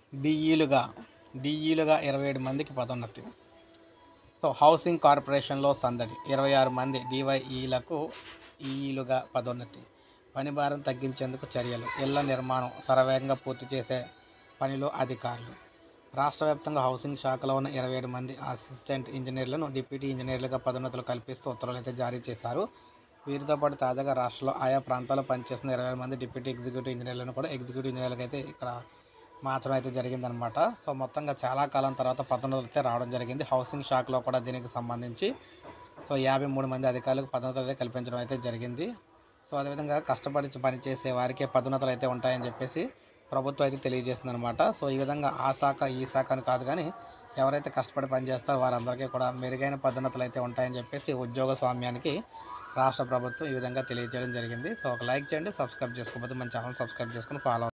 డిఈలుగా డిఈలుగా ఇరవై ఏడు మందికి పదోన్నతి సో హౌసింగ్ కార్పొరేషన్లో సందడి ఇరవై ఆరు మంది డివైఈలకు ఈఈలుగా పదోన్నతి పని భారం తగ్గించేందుకు చర్యలు ఇళ్ల నిర్మాణం శరవేగంగా పూర్తి చేసే పనిలో అధికారులు రాష్ట్ర వ్యాప్తంగా హౌసింగ్ శాఖలో ఉన్న ఇరవై ఏడు మంది అసిస్టెంట్ ఇంజనీర్లను డిప్యూటీ ఇంజనీర్లుగా పదోన్నతులు కల్పిస్తూ ఉత్తర్వులు అయితే జారీ చేశారు వీరితో పాటు తాజాగా రాష్ట్రంలో ఆయా ప్రాంతాల్లో పనిచేస్తున్న ఇరవై ఏడు మంది డిప్యూటీ ఎగ్జిక్యూటివ్ ఇంజనీర్లను కూడా ఎగ్జిక్యూటివ్ ఇంజనీర్లుగా అయితే ఇక్కడ మార్చడం అయితే జరిగిందనమాట సో మొత్తంగా చాలా కాలం తర్వాత పదోన్నతులు అయితే రావడం జరిగింది హౌసింగ్ శాఖలో కూడా దీనికి సంబంధించి సో యాభై మూడు మంది అధికారులకు పదోన్నతులు అయితే కల్పించడం అయితే జరిగింది సో అదేవిధంగా కష్టపడి పనిచేసే వారికే పదోన్నతులు అయితే ఉంటాయని చెప్పేసి ప్రభుత్వం అయితే తెలియజేస్తుంది అనమాట సో ఈ విధంగా ఆ శాఖ ఈ శాఖ అని కాదు కానీ ఎవరైతే కష్టపడి పనిచేస్తారో వారందరికీ కూడా మెరుగైన పదోన్నతులు అయితే ఉంటాయని చెప్పేసి ఉద్యోగ స్వామ్యానికి రాష్ట్ర ప్రభుత్వం ఈ విధంగా తెలియజేయడం జరిగింది సో ఒక లైక్ చేయండి సబ్స్క్రైబ్ చేసుకోకపోతే మన ఛానల్ సబ్స్క్రైబ్ చేసుకుని ఫాలో